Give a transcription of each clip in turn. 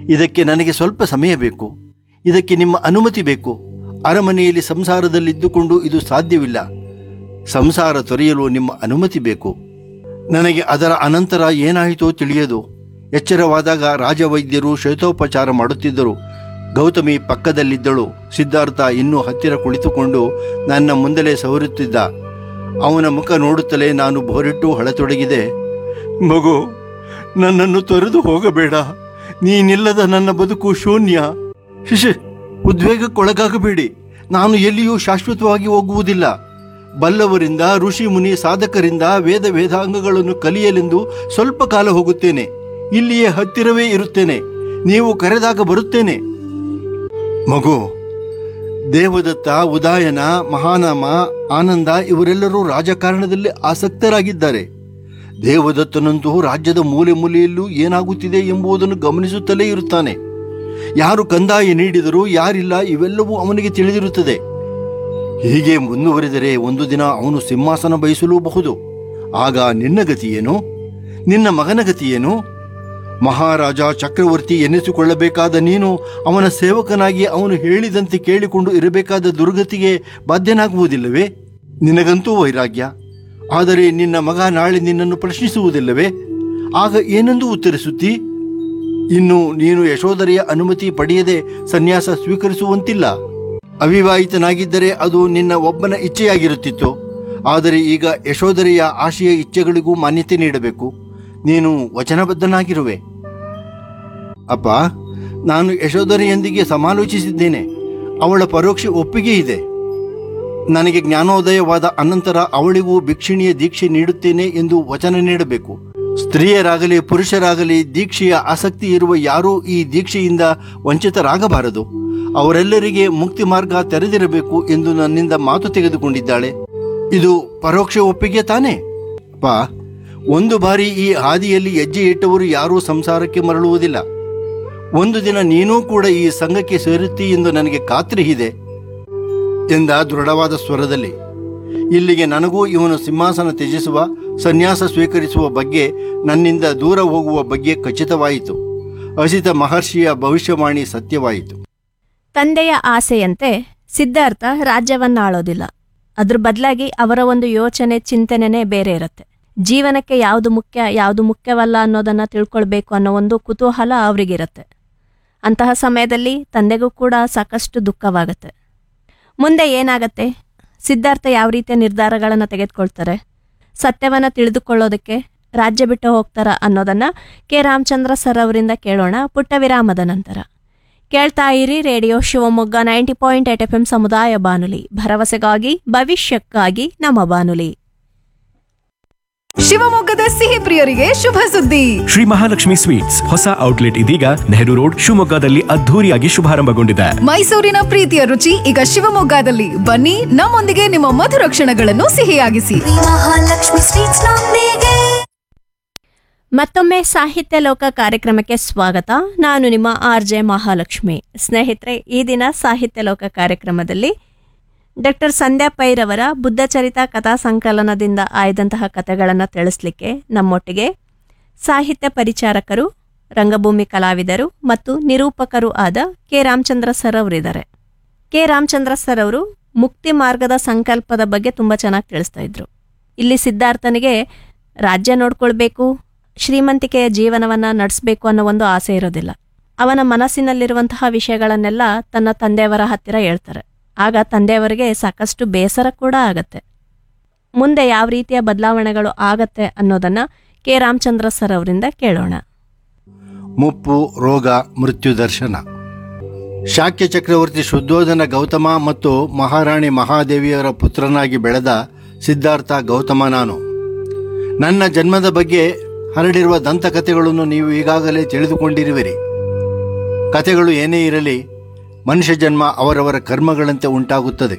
ಇದಕ್ಕೆ ನನಗೆ ಸ್ವಲ್ಪ ಸಮಯ ಬೇಕು ಇದಕ್ಕೆ ನಿಮ್ಮ ಅನುಮತಿ ಬೇಕು ಅರಮನೆಯಲ್ಲಿ ಸಂಸಾರದಲ್ಲಿದ್ದುಕೊಂಡು ಇದು ಸಾಧ್ಯವಿಲ್ಲ ಸಂಸಾರ ತೊರೆಯಲು ನಿಮ್ಮ ಅನುಮತಿ ಬೇಕು ನನಗೆ ಅದರ ಅನಂತರ ಏನಾಯಿತೋ ತಿಳಿಯದು ಎಚ್ಚರವಾದಾಗ ರಾಜವೈದ್ಯರು ಶ್ವೇತೋಪಚಾರ ಮಾಡುತ್ತಿದ್ದರು ಗೌತಮಿ ಪಕ್ಕದಲ್ಲಿದ್ದಳು ಸಿದ್ಧಾರ್ಥ ಇನ್ನೂ ಹತ್ತಿರ ಕುಳಿತುಕೊಂಡು ನನ್ನ ಮುಂದಲೇ ಸವರುತ್ತಿದ್ದ ಅವನ ಮುಖ ನೋಡುತ್ತಲೇ ನಾನು ಬೋರಿಟ್ಟು ಹೊಳತೊಡಗಿದೆ ಮಗು ನನ್ನನ್ನು ತೊರೆದು ಹೋಗಬೇಡ ನೀನಿಲ್ಲದ ನನ್ನ ಬದುಕು ಶೂನ್ಯ ಶಿಶು ಉದ್ವೇಗಕ್ಕೊಳಗಾಗಬೇಡಿ ನಾನು ಎಲ್ಲಿಯೂ ಶಾಶ್ವತವಾಗಿ ಹೋಗುವುದಿಲ್ಲ ಬಲ್ಲವರಿಂದ ಋಷಿ ಮುನಿ ಸಾಧಕರಿಂದ ವೇದ ವೇದಾಂಗಗಳನ್ನು ಕಲಿಯಲೆಂದು ಸ್ವಲ್ಪ ಕಾಲ ಹೋಗುತ್ತೇನೆ ಇಲ್ಲಿಯೇ ಹತ್ತಿರವೇ ಇರುತ್ತೇನೆ ನೀವು ಕರೆದಾಗ ಬರುತ್ತೇನೆ ಮಗು ದೇವದತ್ತ ಉದಾಯನ ಮಹಾನಾಮ ಆನಂದ ಇವರೆಲ್ಲರೂ ರಾಜಕಾರಣದಲ್ಲಿ ಆಸಕ್ತರಾಗಿದ್ದಾರೆ ದೇವದತ್ತನಂತೂ ರಾಜ್ಯದ ಮೂಲೆ ಮೂಲೆಯಲ್ಲೂ ಏನಾಗುತ್ತಿದೆ ಎಂಬುದನ್ನು ಗಮನಿಸುತ್ತಲೇ ಇರುತ್ತಾನೆ ಯಾರು ಕಂದಾಯ ನೀಡಿದರೂ ಯಾರಿಲ್ಲ ಇವೆಲ್ಲವೂ ಅವನಿಗೆ ತಿಳಿದಿರುತ್ತದೆ ಹೀಗೆ ಮುಂದುವರಿದರೆ ಒಂದು ದಿನ ಅವನು ಸಿಂಹಾಸನ ಬಯಸಲೂಬಹುದು ಆಗ ನಿನ್ನ ಗತಿಯೇನು ನಿನ್ನ ಮಗನ ಗತಿಯೇನು ಮಹಾರಾಜ ಚಕ್ರವರ್ತಿ ಎನ್ನಿಸಿಕೊಳ್ಳಬೇಕಾದ ನೀನು ಅವನ ಸೇವಕನಾಗಿ ಅವನು ಹೇಳಿದಂತೆ ಕೇಳಿಕೊಂಡು ಇರಬೇಕಾದ ದುರ್ಗತಿಗೆ ಬಾಧ್ಯನಾಗುವುದಿಲ್ಲವೇ ನಿನಗಂತೂ ವೈರಾಗ್ಯ ಆದರೆ ನಿನ್ನ ಮಗ ನಾಳೆ ನಿನ್ನನ್ನು ಪ್ರಶ್ನಿಸುವುದಿಲ್ಲವೇ ಆಗ ಏನೆಂದು ಉತ್ತರಿಸುತ್ತೀ ಇನ್ನು ನೀನು ಯಶೋಧರೆಯ ಅನುಮತಿ ಪಡೆಯದೆ ಸನ್ಯಾಸ ಸ್ವೀಕರಿಸುವಂತಿಲ್ಲ ಅವಿವಾಹಿತನಾಗಿದ್ದರೆ ಅದು ನಿನ್ನ ಒಬ್ಬನ ಇಚ್ಛೆಯಾಗಿರುತ್ತಿತ್ತು ಆದರೆ ಈಗ ಯಶೋಧರೆಯ ಆಶೆಯ ಇಚ್ಛೆಗಳಿಗೂ ಮಾನ್ಯತೆ ನೀಡಬೇಕು ನೀನು ವಚನಬದ್ಧನಾಗಿರುವೆ ಅಪ್ಪ ನಾನು ಯಶೋಧರೆಯೊಂದಿಗೆ ಸಮಾಲೋಚಿಸಿದ್ದೇನೆ ಅವಳ ಪರೋಕ್ಷ ಒಪ್ಪಿಗೆ ಇದೆ ನನಗೆ ಜ್ಞಾನೋದಯವಾದ ಅನಂತರ ಅವಳಿಗೂ ಭಿಕ್ಷಿಣಿಯ ದೀಕ್ಷೆ ನೀಡುತ್ತೇನೆ ಎಂದು ವಚನ ನೀಡಬೇಕು ಸ್ತ್ರೀಯರಾಗಲಿ ಪುರುಷರಾಗಲಿ ದೀಕ್ಷೆಯ ಆಸಕ್ತಿ ಇರುವ ಯಾರೂ ಈ ದೀಕ್ಷೆಯಿಂದ ವಂಚಿತರಾಗಬಾರದು ಅವರೆಲ್ಲರಿಗೆ ಮುಕ್ತಿ ಮಾರ್ಗ ತೆರೆದಿರಬೇಕು ಎಂದು ನನ್ನಿಂದ ಮಾತು ತೆಗೆದುಕೊಂಡಿದ್ದಾಳೆ ಇದು ಪರೋಕ್ಷ ಒಪ್ಪಿಗೆ ತಾನೇ ಪಾ ಒಂದು ಬಾರಿ ಈ ಹಾದಿಯಲ್ಲಿ ಹೆಜ್ಜೆ ಇಟ್ಟವರು ಯಾರೂ ಸಂಸಾರಕ್ಕೆ ಮರಳುವುದಿಲ್ಲ ಒಂದು ದಿನ ನೀನೂ ಕೂಡ ಈ ಸಂಘಕ್ಕೆ ಸೇರುತ್ತಿ ಎಂದು ನನಗೆ ಖಾತ್ರಿ ಇದೆ ಎಂದ ದೃಢವಾದ ಸ್ವರದಲ್ಲಿ ಇಲ್ಲಿಗೆ ನನಗೂ ಇವನು ಸಿಂಹಾಸನ ತ್ಯಜಿಸುವ ಸನ್ಯಾಸ ಸ್ವೀಕರಿಸುವ ಬಗ್ಗೆ ನನ್ನಿಂದ ದೂರ ಹೋಗುವ ಬಗ್ಗೆ ಖಚಿತವಾಯಿತು ಅಸಿತ ಮಹರ್ಷಿಯ ಭವಿಷ್ಯವಾಣಿ ಸತ್ಯವಾಯಿತು ತಂದೆಯ ಆಸೆಯಂತೆ ಸಿದ್ಧಾರ್ಥ ರಾಜ್ಯವನ್ನಾಳೋದಿಲ್ಲ ಅದ್ರ ಬದಲಾಗಿ ಅವರ ಒಂದು ಯೋಚನೆ ಚಿಂತನೆನೇ ಬೇರೆ ಇರುತ್ತೆ ಜೀವನಕ್ಕೆ ಯಾವುದು ಮುಖ್ಯ ಯಾವುದು ಮುಖ್ಯವಲ್ಲ ಅನ್ನೋದನ್ನ ತಿಳ್ಕೊಳ್ಬೇಕು ಅನ್ನೋ ಒಂದು ಕುತೂಹಲ ಅವರಿಗಿರುತ್ತೆ ಅಂತಹ ಸಮಯದಲ್ಲಿ ತಂದೆಗೂ ಕೂಡ ಸಾಕಷ್ಟು ದುಃಖವಾಗುತ್ತೆ ಮುಂದೆ ಏನಾಗತ್ತೆ ಸಿದ್ಧಾರ್ಥ ಯಾವ ರೀತಿಯ ನಿರ್ಧಾರಗಳನ್ನು ತೆಗೆದುಕೊಳ್ತಾರೆ ಸತ್ಯವನ್ನ ತಿಳಿದುಕೊಳ್ಳೋದಕ್ಕೆ ರಾಜ್ಯ ಬಿಟ್ಟು ಹೋಗ್ತಾರ ಅನ್ನೋದನ್ನ ಕೆ ರಾಮಚಂದ್ರ ಸರ್ ಅವರಿಂದ ಕೇಳೋಣ ಪುಟ್ಟ ವಿರಾಮದ ನಂತರ ಕೇಳ್ತಾ ಇರಿ radio Shivamogga ninety point eight F M ಸಮುದಾಯ ಬಾನುಲಿ ಭರವಸೆಗಾಗಿ ಭವಿಷ್ಯಕ್ಕಾಗಿ ನಮ್ಮ ಬಾನುಲಿ ಶಿವಮೊಗ್ಗದ ಸಿಹಿ ಪ್ರಿಯರಿಗೆ ಶುಭ ಸುದ್ದಿ ಶ್ರೀ ಮಹಾಲಕ್ಷ್ಮಿ ಸ್ವೀಟ್ಸ್ ಹೊಸ ಔಟ್ಲೆಟ್ ಇದೀಗ ನೆಹರು ರೋಡ್ ಶಿವಮೊಗ್ಗದಲ್ಲಿ ಅದ್ಧೂರಿಯಾಗಿ ಶುಭಾರಂಭಗೊಂಡಿದೆ ಮೈಸೂರಿನ ಪ್ರೀತಿಯ ರುಚಿ ಈಗ ಶಿವಮೊಗ್ಗದಲ್ಲಿ ಬನ್ನಿ ನಮ್ಮೊಂದಿಗೆ ನಿಮ್ಮ ಮಧುರ ಕ್ಷಣಗಳನ್ನು ಸಿಹಿಯಾಗಿಸಿ ಮಹಾಲಕ್ಷ್ಮಿ ಸ್ವೀಟ್ಸ್ ನೊಂದಿಗೆ ಮತ್ತೊಮ್ಮೆ ಸಾಹಿತ್ಯ ಲೋಕ ಕಾರ್ಯಕ್ರಮಕ್ಕೆ ಸ್ವಾಗತ ನಾನು ನಿಮ್ಮ ಆರ್ ಜೆ ಮಹಾಲಕ್ಷ್ಮಿ ಸ್ನೇಹಿತರೆ ಈ ದಿನ ಸಾಹಿತ್ಯ ಲೋಕ ಕಾರ್ಯಕ್ರಮದಲ್ಲಿ ಡಾಕ್ಟರ್ ಸಂಧ್ಯಾ ಪೈರವರ ಬುದ್ಧಚರಿತ ಕಥಾ ಸಂಕಲನದಿಂದ ಆಯ್ದಂತಹ ಕಥೆಗಳನ್ನು ತಿಳಿಸ್ಲಿಕ್ಕೆ ನಮ್ಮೊಟ್ಟಿಗೆ ಸಾಹಿತ್ಯ ಪರಿಚಾರಕರು ರಂಗಭೂಮಿ ಕಲಾವಿದರು ಮತ್ತು ನಿರೂಪಕರು ಆದ ಕೆ ರಾಮಚಂದ್ರ ಸರ್ ಅವರಿದ್ದಾರೆ ಕೆ ರಾಮಚಂದ್ರ ಸರ್ ಅವರು ಮುಕ್ತಿ ಮಾರ್ಗದ ಸಂಕಲ್ಪದ ಬಗ್ಗೆ ತುಂಬ ಚೆನ್ನಾಗಿ ತಿಳಿಸ್ತಾ ಇದ್ರು ಇಲ್ಲಿ ಸಿದ್ಧಾರ್ಥನಿಗೆ ರಾಜ್ಯ ನೋಡ್ಕೊಳ್ಬೇಕು ಶ್ರೀಮಂತಿಕೆಯ ಜೀವನವನ್ನ ನಡೆಸಬೇಕು ಅನ್ನೋ ಒಂದು ಆಸೆ ಇರೋದಿಲ್ಲ ಅವನ ಮನಸ್ಸಿನಲ್ಲಿರುವಂತಹ ವಿಷಯಗಳನ್ನೆಲ್ಲ ತನ್ನ ತಂದೆಯವರ ಹತ್ತಿರ ಹೇಳ್ತಾರೆ ಆಗ ತಂದೆಯವರಿಗೆ ಸಾಕಷ್ಟು ಬೇಸರ ಕೂಡ ಆಗತ್ತೆ ಮುಂದೆ ಯಾವ ರೀತಿಯ ಬದಲಾವಣೆಗಳು ಆಗತ್ತೆ ಅನ್ನೋದನ್ನ ಕೆ ರಾಮಚಂದ್ರ ಸರ್ ಅವರಿಂದ ಕೇಳೋಣ ಮುಪ್ಪು ರೋಗ ಮೃತ್ಯು ದರ್ಶನ ಶಾಕ್ಯ ಚಕ್ರವರ್ತಿ ಶುದ್ಧೋಧನ ಗೌತಮ ಮತ್ತು ಮಹಾರಾಣಿ ಮಹಾದೇವಿಯರ ಪುತ್ರನಾಗಿ ಬೆಳೆದ ಸಿದ್ಧಾರ್ಥ ಗೌತಮ ನಾನು ನನ್ನ ಜನ್ಮದ ಬಗ್ಗೆ ಹರಡಿರುವ ದಂತಕಥೆಗಳನ್ನು ನೀವು ಈಗಾಗಲೇ ತಿಳಿದುಕೊಂಡಿರುವಿರಿ ಕಥೆಗಳು ಏನೇ ಇರಲಿ ಮನುಷ್ಯ ಜನ್ಮ ಅವರವರ ಕರ್ಮಗಳಂತೆ ಉಂಟಾಗುತ್ತದೆ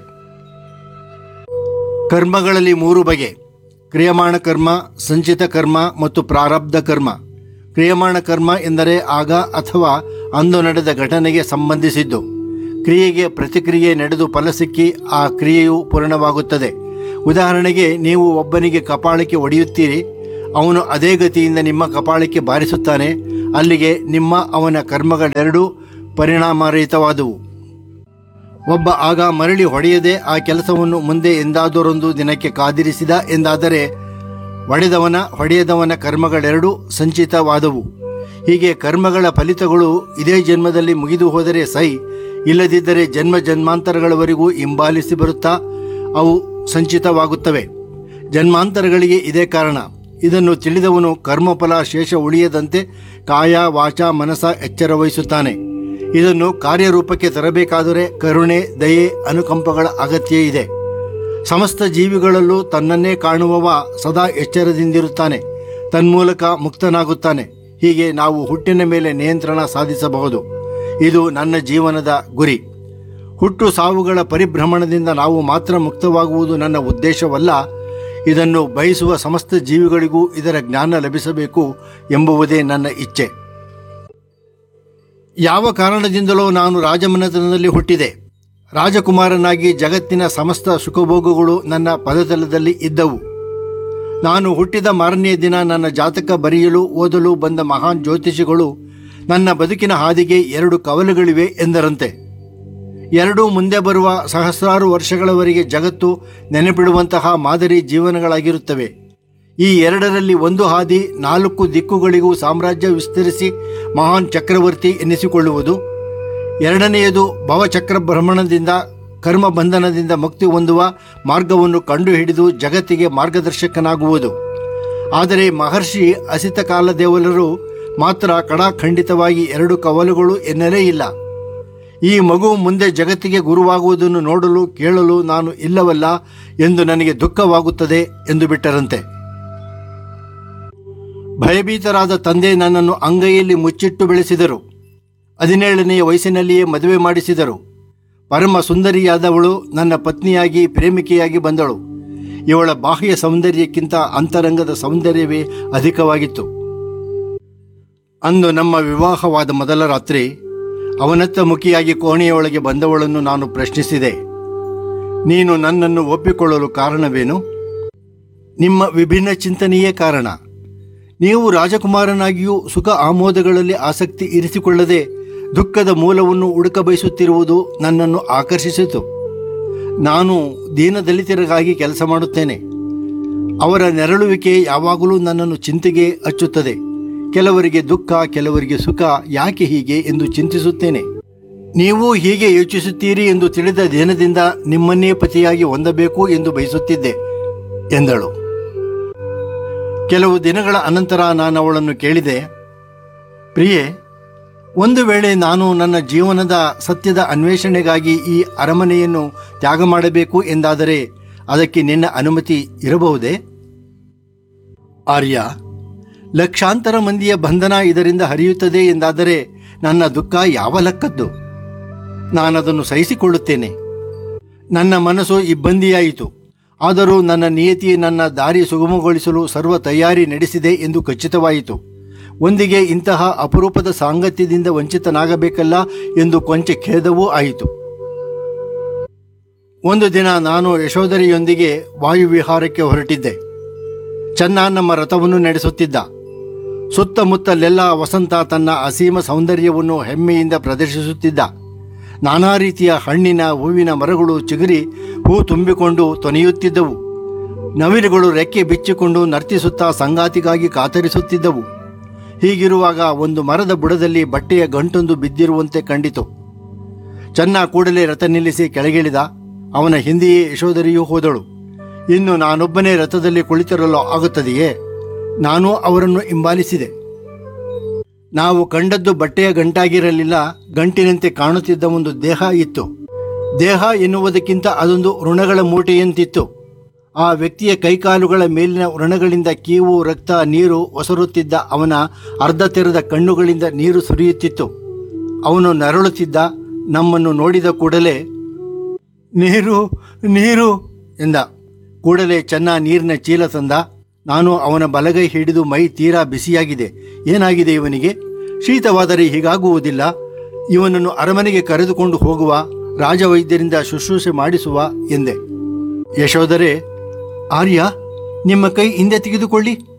ಕರ್ಮಗಳಲ್ಲಿ ಮೂರು ಬಗೆ ಕ್ರಿಯಮಾಣ ಕರ್ಮ ಸಂಚಿತ ಕರ್ಮ ಮತ್ತು ಪ್ರಾರಬ್ಧ ಕರ್ಮ ಕ್ರಿಯಮಾಣ ಕರ್ಮ ಎಂದರೆ ಆಗ ಅಥವಾ ಅಂದು ನಡೆದ ಘಟನೆಗೆ ಸಂಬಂಧಿಸಿದ್ದು ಕ್ರಿಯೆಗೆ ಪ್ರತಿಕ್ರಿಯೆ ನಡೆದು ಫಲ ಸಿಕ್ಕಿ ಆ ಕ್ರಿಯೆಯು ಪೂರ್ಣವಾಗುತ್ತದೆ ಉದಾಹರಣೆಗೆ ನೀವು ಒಬ್ಬನಿಗೆ ಕಪಾಳಕ್ಕೆ ಒಡೆಯುತ್ತೀರಿ ಅವನು ಅದೇ ಗತಿಯಿಂದ ನಿಮ್ಮ ಕಪಾಳಕ್ಕೆ ಬಾರಿಸುತ್ತಾನೆ ಅಲ್ಲಿಗೆ ನಿಮ್ಮ ಅವನ ಕರ್ಮಗಳೆರಡೂ ಪರಿಣಾಮರಹಿತವಾದವು ಒಬ್ಬ ಆಗ ಮರಳಿ ಹೊಡೆಯದೆ ಆ ಕೆಲಸವನ್ನು ಮುಂದೆ ಎಂದಾದರೊಂದು ದಿನಕ್ಕೆ ಕಾದಿರಿಸಿದ ಎಂದಾದರೆ ಹೊಡೆದವನ ಹೊಡೆಯದವನ ಕರ್ಮಗಳೆರಡೂ ಸಂಚಿತವಾದವು ಹೀಗೆ ಕರ್ಮಗಳ ಫಲಿತಗಳು ಇದೇ ಜನ್ಮದಲ್ಲಿ ಮುಗಿದು ಹೋದರೆ ಸೈ ಇಲ್ಲದಿದ್ದರೆ ಜನ್ಮ ಜನ್ಮಾಂತರಗಳವರೆಗೂ ಹಿಂಬಾಲಿಸಿ ಬರುತ್ತಾ ಅವು ಸಂಚಿತವಾಗುತ್ತವೆ ಜನ್ಮಾಂತರಗಳಿಗೆ ಇದೇ ಕಾರಣ ಇದನ್ನು ತಿಳಿದವನು ಕರ್ಮಫಲ ಶೇಷ ಉಳಿಯದಂತೆ ಕಾಯ ವಾಚ ಮನಸ ಎಚ್ಚರ ವಹಿಸುತ್ತಾನೆ ಇದನ್ನು ಕಾರ್ಯರೂಪಕ್ಕೆ ತರಬೇಕಾದರೆ ಕರುಣೆ ದಯೆ ಅನುಕಂಪಗಳ ಅಗತ್ಯ ಇದೆ ಸಮಸ್ತ ಜೀವಿಗಳಲ್ಲೂ ತನ್ನನ್ನೇ ಕಾಣುವವ ಸದಾ ಎಚ್ಚರದಿಂದಿರುತ್ತಾನೆ ತನ್ಮೂಲಕ ಮುಕ್ತನಾಗುತ್ತಾನೆ ಹೀಗೆ ನಾವು ಹುಟ್ಟಿನ ಮೇಲೆ ನಿಯಂತ್ರಣ ಸಾಧಿಸಬಹುದು ಇದು ನನ್ನ ಜೀವನದ ಗುರಿ ಹುಟ್ಟು ಸಾವುಗಳ ಪರಿಭ್ರಮಣದಿಂದ ನಾವು ಮಾತ್ರ ಮುಕ್ತವಾಗುವುದು ನನ್ನ ಉದ್ದೇಶವಲ್ಲ ಇದನ್ನು ಬಯಸುವ ಸಮಸ್ತ ಜೀವಿಗಳಿಗೂ ಇದರ ಜ್ಞಾನ ಲಭಿಸಬೇಕು ಎಂಬುವುದೇ ನನ್ನ ಇಚ್ಛೆ ಯಾವ ಕಾರಣದಿಂದಲೋ ನಾನು ರಾಜಮನೆತನದಲ್ಲಿ ಹುಟ್ಟಿದೆ ರಾಜಕುಮಾರನಾಗಿ ಜಗತ್ತಿನ ಸಮಸ್ತ ಸುಖಭೋಗಗಳು ನನ್ನ ಪದತಲದಲ್ಲಿ ಇದ್ದವು ನಾನು ಹುಟ್ಟಿದ ಮಾರನೆಯ ದಿನ ನನ್ನ ಜಾತಕ ಬರೆಯಲು ಓದಲು ಬಂದ ಮಹಾನ್ ಜ್ಯೋತಿಷಿಗಳು ನನ್ನ ಬದುಕಿನ ಹಾದಿಗೆ ಎರಡು ಕವಲುಗಳಿವೆ ಎಂದರಂತೆ ಎರಡೂ ಮುಂದೆ ಬರುವ ಸಹಸ್ರಾರು ವರ್ಷಗಳವರೆಗೆ ಜಗತ್ತು ನೆನಪಿಡುವಂತಹ ಮಾದರಿ ಜೀವನಗಳಾಗಿರುತ್ತವೆ ಈ ಎರಡರಲ್ಲಿ ಒಂದು ಹಾದಿ ನಾಲ್ಕು ದಿಕ್ಕುಗಳಿಗೂ ಸಾಮ್ರಾಜ್ಯ ವಿಸ್ತರಿಸಿ ಮಹಾನ್ ಚಕ್ರವರ್ತಿ ಎನ್ನಿಸಿಕೊಳ್ಳುವುದು ಎರಡನೆಯದು ಭವಚಕ್ರ ಭ್ರಮಣದಿಂದ ಕರ್ಮ ಬಂಧನದಿಂದ ಮುಕ್ತಿ ಹೊಂದುವ ಮಾರ್ಗವನ್ನು ಕಂಡುಹಿಡಿದು ಜಗತ್ತಿಗೆ ಮಾರ್ಗದರ್ಶಕನಾಗುವುದು ಆದರೆ ಮಹರ್ಷಿ ಅಸಿತ ಕಾಲದೇವಲರು ಮಾತ್ರ ಕಡಾಖಂಡಿತವಾಗಿ ಎರಡು ಕವಲುಗಳು ಎನ್ನಲೇ ಇಲ್ಲ ಈ ಮಗು ಮುಂದೆ ಜಗತ್ತಿಗೆ ಗುರುವಾಗುವುದನ್ನು ನೋಡಲು ಕೇಳಲು ನಾನು ಇಲ್ಲವಲ್ಲ ಎಂದು ನನಗೆ ದುಃಖವಾಗುತ್ತದೆ ಎಂದು ಬಿಟ್ಟರಂತೆ ಭಯಭೀತರಾದ ತಂದೆ ನನ್ನನ್ನು ಅಂಗೈಯಲ್ಲಿ ಮುಚ್ಚಿಟ್ಟು ಬೆಳೆಸಿದರು ಹದಿನೇಳನೆಯ ವಯಸ್ಸಿನಲ್ಲಿಯೇ ಮದುವೆ ಮಾಡಿಸಿದರು ಪರಮ ಸುಂದರಿಯಾದವಳು ನನ್ನ ಪತ್ನಿಯಾಗಿ ಪ್ರೇಮಿಕೆಯಾಗಿ ಬಂದಳು ಇವಳ ಬಾಹ್ಯ ಸೌಂದರ್ಯಕ್ಕಿಂತ ಅಂತರಂಗದ ಸೌಂದರ್ಯವೇ ಅಧಿಕವಾಗಿತ್ತು ಅಂದು ನಮ್ಮ ವಿವಾಹವಾದ ಮೊದಲ ರಾತ್ರಿ ಅವನತ್ತ ಮುಖಿಯಾಗಿ ಕೋಣೆಯೊಳಗೆ ಬಂದವಳನ್ನು ನಾನು ಪ್ರಶ್ನಿಸಿದೆ ನೀನು ನನ್ನನ್ನು ಒಪ್ಪಿಕೊಳ್ಳಲು ಕಾರಣವೇನು ನಿಮ್ಮ ವಿಭಿನ್ನ ಚಿಂತನೆಯೇ ಕಾರಣ ನೀವು ರಾಜಕುಮಾರನಾಗಿಯೂ ಸುಖ ಆಮೋದಗಳಲ್ಲಿ ಆಸಕ್ತಿ ಇರಿಸಿಕೊಳ್ಳದೆ ದುಃಖದ ಮೂಲವನ್ನು ಹುಡುಕ ಬಯಸುತ್ತಿರುವುದು ನನ್ನನ್ನು ಆಕರ್ಷಿಸಿತು ನಾನು ದೀನದಲಿತರಿಗಾಗಿ ಕೆಲಸ ಮಾಡುತ್ತೇನೆ ಅವರ ನೆರಳುವಿಕೆ ಯಾವಾಗಲೂ ನನ್ನನ್ನು ಚಿಂತೆಗೆ ಹಚ್ಚುತ್ತದೆ ಕೆಲವರಿಗೆ ದುಃಖ ಕೆಲವರಿಗೆ ಸುಖ ಯಾಕೆ ಹೀಗೆ ಎಂದು ಚಿಂತಿಸುತ್ತೇನೆ ನೀವು ಹೀಗೆ ಯೋಚಿಸುತ್ತೀರಿ ಎಂದು ತಿಳಿದ ದಿನದಿಂದ ನಿಮ್ಮನ್ನೇ ಪತಿಯಾಗಿ ಹೊಂದಬೇಕು ಎಂದು ಬಯಸುತ್ತಿದ್ದೆ ಎಂದಳು ಕೆಲವು ದಿನಗಳ ಅನಂತರ ನಾನು ಅವಳನ್ನು ಕೇಳಿದೆ ಪ್ರಿಯೆ ಒಂದು ವೇಳೆ ನಾನು ನನ್ನ ಜೀವನದ ಸತ್ಯದ ಅನ್ವೇಷಣೆಗಾಗಿ ಈ ಅರಮನೆಯನ್ನು ತ್ಯಾಗ ಮಾಡಬೇಕು ಎಂದಾದರೆ ಅದಕ್ಕೆ ನಿನ್ನ ಅನುಮತಿ ಇರಬಹುದೇ ಆರ್ಯ ಲಕ್ಷಾಂತರ ಮಂದಿಯ ಬಂಧನ ಇದರಿಂದ ಹರಿಯುತ್ತದೆ ಎಂದಾದರೆ ನನ್ನ ದುಃಖ ಯಾವ ಲೆಕ್ಕದ್ದು ನಾನದನ್ನು ಸಹಿಸಿಕೊಳ್ಳುತ್ತೇನೆ ನನ್ನ ಮನಸ್ಸು ಇಬ್ಬಂದಿಯಾಯಿತು ಆದರೂ ನನ್ನ ನಿಯತಿ ನನ್ನ ದಾರಿ ಸುಗಮಗೊಳಿಸಲು ಸರ್ವ ತಯಾರಿ ನಡೆಸಿದೆ ಎಂದು ಖಚಿತವಾಯಿತು ಒಂದಿಗೆ ಇಂತಹ ಅಪರೂಪದ ಸಾಂಗತ್ಯದಿಂದ ವಂಚಿತನಾಗಬೇಕಲ್ಲ ಎಂದು ಕೊಂಚ ಖೇದವೂ ಆಯಿತು ಒಂದು ದಿನ ನಾನು ಯಶೋಧರಿಯೊಂದಿಗೆ ವಾಯುವಿಹಾರಕ್ಕೆ ಹೊರಟಿದ್ದೆ ಚೆನ್ನ ನಮ್ಮ ರಥವನ್ನು ನಡೆಸುತ್ತಿದ್ದ ಸುತ್ತಮುತ್ತಲೆಲ್ಲ ವಸಂತ ತನ್ನ ಅಸೀಮ ಸೌಂದರ್ಯವನ್ನು ಹೆಮ್ಮೆಯಿಂದ ಪ್ರದರ್ಶಿಸುತ್ತಿದ್ದ ನಾನಾ ರೀತಿಯ ಹಣ್ಣಿನ ಹೂವಿನ ಮರಗಳು ಚಿಗುರಿ ಹೂ ತುಂಬಿಕೊಂಡು ತೊನೆಯುತ್ತಿದ್ದವು ನವಿಲುಗಳು ರೆಕ್ಕೆ ಬಿಚ್ಚಿಕೊಂಡು ನರ್ತಿಸುತ್ತಾ ಸಂಗಾತಿಗಾಗಿ ಕಾತರಿಸುತ್ತಿದ್ದವು ಹೀಗಿರುವಾಗ ಒಂದು ಮರದ ಬುಡದಲ್ಲಿ ಬಟ್ಟೆಯ ಗಂಟೊಂದು ಬಿದ್ದಿರುವಂತೆ ಕಂಡಿತು ಚೆನ್ನ ಕೂಡಲೇ ರಥ ನಿಲ್ಲಿಸಿ ಕೆಳಗಿಳಿದ ಅವನ ಹಿಂದೆಯೇ ಯಶೋಧರಿಯೂ ಹೋದಳು ಇನ್ನು ನಾನೊಬ್ಬನೇ ರಥದಲ್ಲಿ ಕುಳಿತಿರಲು ಆಗುತ್ತದೆಯೇ ನಾನು ಅವರನ್ನು ಹಿಂಬಾಲಿಸಿದೆ ನಾವು ಕಂಡದ್ದು ಬಟ್ಟೆಯ ಗಂಟಾಗಿರಲಿಲ್ಲ ಗಂಟಿನಂತೆ ಕಾಣುತ್ತಿದ್ದ ಒಂದು ದೇಹ ಇತ್ತು ದೇಹ ಎನ್ನುವುದಕ್ಕಿಂತ ಅದೊಂದು ಋಣಗಳ ಮೂಟೆಯಂತಿತ್ತು ಆ ವ್ಯಕ್ತಿಯ ಕೈಕಾಲುಗಳ ಮೇಲಿನ ಋಣಗಳಿಂದ ಕೀವು ರಕ್ತ ನೀರು ಒಸರುತ್ತಿದ್ದ ಅವನ ಅರ್ಧ ತೆರೆದ ಕಣ್ಣುಗಳಿಂದ ನೀರು ಸುರಿಯುತ್ತಿತ್ತು ಅವನು ನರಳುತ್ತಿದ್ದ ನಮ್ಮನ್ನು ನೋಡಿದ ಕೂಡಲೇ ನೀರು ನೀರು ಎಂದ ಕೂಡಲೇ ಚೆನ್ನ ನೀರಿನ ಚೀಲ ತಂದ ನಾನು ಅವನ ಬಲಗೈ ಹಿಡಿದು ಮೈ ತೀರಾ ಬಿಸಿಯಾಗಿದೆ ಏನಾಗಿದೆ ಇವನಿಗೆ ಶೀತವಾದರೆ ಹೀಗಾಗುವುದಿಲ್ಲ ಇವನನ್ನು ಅರಮನೆಗೆ ಕರೆದುಕೊಂಡು ಹೋಗುವ ರಾಜವೈದ್ಯರಿಂದ ಶುಶ್ರೂಷೆ ಮಾಡಿಸುವ ಎಂದೆ ಯಶೋಧರೆ ಆರ್ಯ ನಿಮ್ಮ ಕೈ ಹಿಂದೆ ತೆಗೆದುಕೊಳ್ಳಿ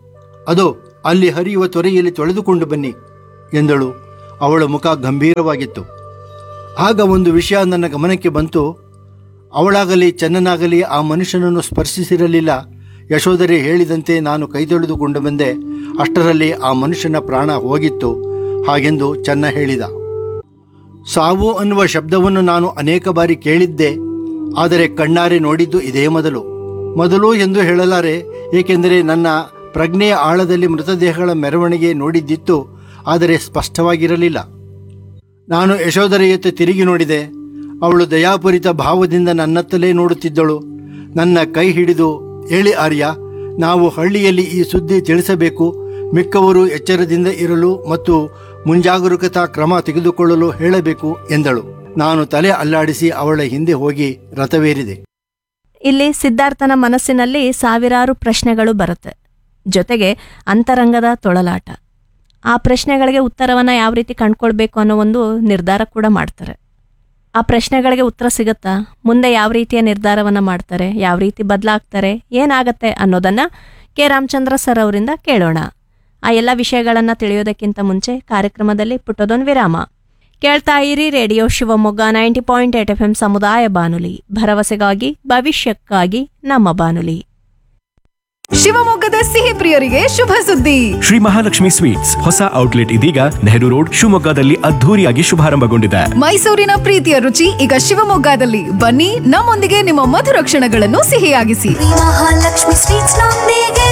ಅದೋ ಅಲ್ಲಿ ಹರಿಯುವ ತೊರೆಯಲ್ಲಿ ತೊಳೆದುಕೊಂಡು ಬನ್ನಿ ಎಂದಳು ಅವಳ ಮುಖ ಗಂಭೀರವಾಗಿತ್ತು ಆಗ ಒಂದು ವಿಷಯ ನನ್ನ ಗಮನಕ್ಕೆ ಬಂತು ಅವಳಾಗಲಿ ಚೆನ್ನನಾಗಲಿ ಆ ಮನುಷ್ಯನನ್ನು ಸ್ಪರ್ಶಿಸಿರಲಿಲ್ಲ ಯಶೋಧರೆ ಹೇಳಿದಂತೆ ನಾನು ಕೈ ತೊಳೆದುಕೊಂಡು ಬಂದೆ ಅಷ್ಟರಲ್ಲಿ ಆ ಮನುಷ್ಯನ ಪ್ರಾಣ ಹೋಗಿತ್ತು ಹಾಗೆಂದು ಚೆನ್ನ ಹೇಳಿದ ಸಾವು ಅನ್ನುವ ಶಬ್ದವನ್ನು ನಾನು ಅನೇಕ ಬಾರಿ ಕೇಳಿದ್ದೆ ಆದರೆ ಕಣ್ಣಾರೆ ನೋಡಿದ್ದು ಇದೇ ಮೊದಲು ಮೊದಲು ಎಂದು ಹೇಳಲಾರೆ ಏಕೆಂದರೆ ನನ್ನ ಪ್ರಜ್ಞೆಯ ಆಳದಲ್ಲಿ ಮೃತದೇಹಗಳ ಮೆರವಣಿಗೆ ನೋಡಿದ್ದಿತ್ತು ಆದರೆ ಸ್ಪಷ್ಟವಾಗಿರಲಿಲ್ಲ ನಾನು ಯಶೋಧರೆಯತ್ತ ತಿರುಗಿ ನೋಡಿದೆ ಅವಳು ದಯಾಪೂರಿತ ಭಾವದಿಂದ ನನ್ನತ್ತಲೇ ನೋಡುತ್ತಿದ್ದಳು ನನ್ನ ಕೈ ಹಿಡಿದು ಹೇಳಿ ಆರ್ಯ ನಾವು ಹಳ್ಳಿಯಲ್ಲಿ ಈ ಸುದ್ದಿ ತಿಳಿಸಬೇಕು ಮಿಕ್ಕವರು ಎಚ್ಚರದಿಂದ ಇರಲು ಮತ್ತು ಮುಂಜಾಗರೂಕತಾ ಕ್ರಮ ತೆಗೆದುಕೊಳ್ಳಲು ಹೇಳಬೇಕು ಎಂದಳು ನಾನು ತಲೆ ಅಲ್ಲಾಡಿಸಿ ಅವಳ ಹಿಂದೆ ಹೋಗಿ ರಥವೇರಿದೆ ಇಲ್ಲಿ ಸಿದ್ಧಾರ್ಥನ ಮನಸ್ಸಿನಲ್ಲಿ ಸಾವಿರಾರು ಪ್ರಶ್ನೆಗಳು ಬರುತ್ತೆ ಜೊತೆಗೆ ಅಂತರಂಗದ ತೊಳಲಾಟ ಆ ಪ್ರಶ್ನೆಗಳಿಗೆ ಉತ್ತರವನ್ನು ಯಾವ ರೀತಿ ಕಂಡ್ಕೊಳ್ಬೇಕು ಅನ್ನೋ ಒಂದು ನಿರ್ಧಾರ ಕೂಡ ಮಾಡ್ತಾರೆ ಆ ಪ್ರಶ್ನೆಗಳಿಗೆ ಉತ್ತರ ಸಿಗುತ್ತಾ ಮುಂದೆ ಯಾವ ರೀತಿಯ ನಿರ್ಧಾರವನ್ನು ಮಾಡ್ತಾರೆ ಯಾವ ರೀತಿ ಬದಲಾಗ್ತಾರೆ ಏನಾಗತ್ತೆ ಅನ್ನೋದನ್ನು ಕೆ ರಾಮಚಂದ್ರ ಸರ್ ಅವರಿಂದ ಕೇಳೋಣ ಆ ಎಲ್ಲ ವಿಷಯಗಳನ್ನು ತಿಳಿಯೋದಕ್ಕಿಂತ ಮುಂಚೆ ಕಾರ್ಯಕ್ರಮದಲ್ಲಿ ಪುಟ್ಟದೊಂದು ವಿರಾಮ ಕೇಳ್ತಾ ಇರಿ radio Shivamogga ninety point eight F M ಸಮುದಾಯ ಬಾನುಲಿ ಭರವಸೆಗಾಗಿ ಭವಿಷ್ಯಕ್ಕಾಗಿ ನಮ್ಮ ಬಾನುಲಿ ಶಿವಮೊಗ್ಗದ ಸಿಹಿ ಪ್ರಿಯರಿಗೆ ಶುಭ ಸುದ್ದಿ ಶ್ರೀ ಮಹಾಲಕ್ಷ್ಮಿ ಸ್ವೀಟ್ಸ್ ಹೊಸ ಔಟ್ಲೆಟ್ ಇದೀಗ ನೆಹರು ರೋಡ್ ಶಿವಮೊಗ್ಗದಲ್ಲಿ ಅದ್ಧೂರಿಯಾಗಿ ಶುಭಾರಂಭಗೊಂಡಿದೆ ಮೈಸೂರಿನ ಪ್ರೀತಿಯ ರುಚಿ ಈಗ ಶಿವಮೊಗ್ಗದಲ್ಲಿ ಬನ್ನಿ ನಮ್ಮೊಂದಿಗೆ ನಿಮ್ಮ ಮಧುರ ಕ್ಷಣಗಳನ್ನು ಸಿಹಿಯಾಗಿಸಿ ಶ್ರೀ ಮಹಾಲಕ್ಷ್ಮಿ ಸ್ವೀಟ್ಸ್ ನೊಂದಿಗೆ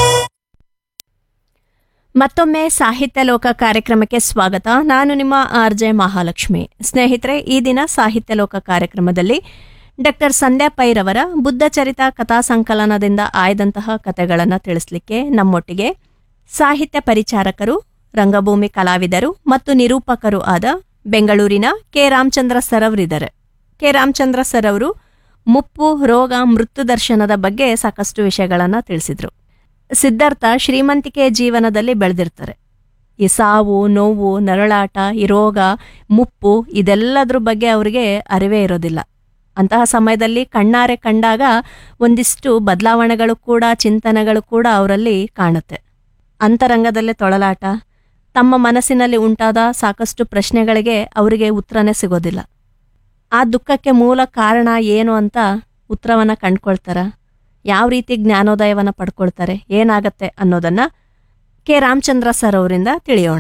ಮತ್ತೊಮ್ಮೆ ಸಾಹಿತ್ಯ ಲೋಕ ಕಾರ್ಯಕ್ರಮಕ್ಕೆ ಸ್ವಾಗತ ನಾನು ನಿಮ್ಮ ಆರ್ ಜೆ ಮಹಾಲಕ್ಷ್ಮಿ ಸ್ನೇಹಿತರೆ ಈ ದಿನ ಸಾಹಿತ್ಯ ಲೋಕ ಕಾರ್ಯಕ್ರಮದಲ್ಲಿ ಡಾಕ್ಟರ್ ಸಂಧ್ಯಾ ಪೈರವರ ಬುದ್ಧ ಚರಿತ ಕಥಾ ಸಂಕಲನದಿಂದ ಆಯ್ದಂತಹ ಕಥೆಗಳನ್ನು ತಿಳಿಸ್ಲಿಕ್ಕೆ ನಮ್ಮೊಟ್ಟಿಗೆ ಸಾಹಿತ್ಯ ಪರಿಚಾರಕರು ರಂಗಭೂಮಿ ಕಲಾವಿದರು ಮತ್ತು ನಿರೂಪಕರು ಆದ ಬೆಂಗಳೂರಿನ ಕೆ ರಾಮಚಂದ್ರ ಸರ್ ಅವರಿದ್ದಾರೆ ಕೆ ರಾಮಚಂದ್ರ ಸರ್ ಅವರು ಮುಪ್ಪು ರೋಗ ಮೃತ್ಯು ದರ್ಶನದ ಬಗ್ಗೆ ಸಾಕಷ್ಟು ವಿಷಯಗಳನ್ನು ತಿಳಿಸಿದ್ರು ಸಿದ್ಧಾರ್ಥ ಶ್ರೀಮಂತಿಕೆ ಜೀವನದಲ್ಲಿ ಬೆಳೆದಿರ್ತಾರೆ ಈ ಸಾವು ನೋವು ನರಳಾಟ ಈ ರೋಗ ಮುಪ್ಪು ಇದೆಲ್ಲದ್ರ ಬಗ್ಗೆ ಅವರಿಗೆ ಅರಿವೇ ಇರೋದಿಲ್ಲ ಅಂತಹ ಸಮಯದಲ್ಲಿ ಕಣ್ಣಾರೆ ಕಂಡಾಗ ಒಂದಿಷ್ಟು ಬದಲಾವಣೆಗಳು ಕೂಡ ಚಿಂತನೆಗಳು ಕೂಡ ಅವರಲ್ಲಿ ಕಾಣುತ್ತೆ ಅಂತರಂಗದಲ್ಲೇ ತೊಳಲಾಟ ತಮ್ಮ ಮನಸ್ಸಿನಲ್ಲಿ ಉಂಟಾದ ಸಾಕಷ್ಟು ಪ್ರಶ್ನೆಗಳಿಗೆ ಅವರಿಗೆ ಉತ್ತರನೇ ಸಿಗೋದಿಲ್ಲ ಆ ದುಃಖಕ್ಕೆ ಮೂಲ ಕಾರಣ ಏನು ಅಂತ ಉತ್ತರವನ್ನ ಕಂಡ್ಕೊಳ್ತಾರ ಯಾವ ರೀತಿ ಜ್ಞಾನೋದಯವನ್ನ ಪಡ್ಕೊಳ್ತಾರೆ ಏನಾಗತ್ತೆ ಅನ್ನೋದನ್ನ ಕೆ ರಾಮಚಂದ್ರ ಸರ್ ಅವರಿಂದ ತಿಳಿಯೋಣ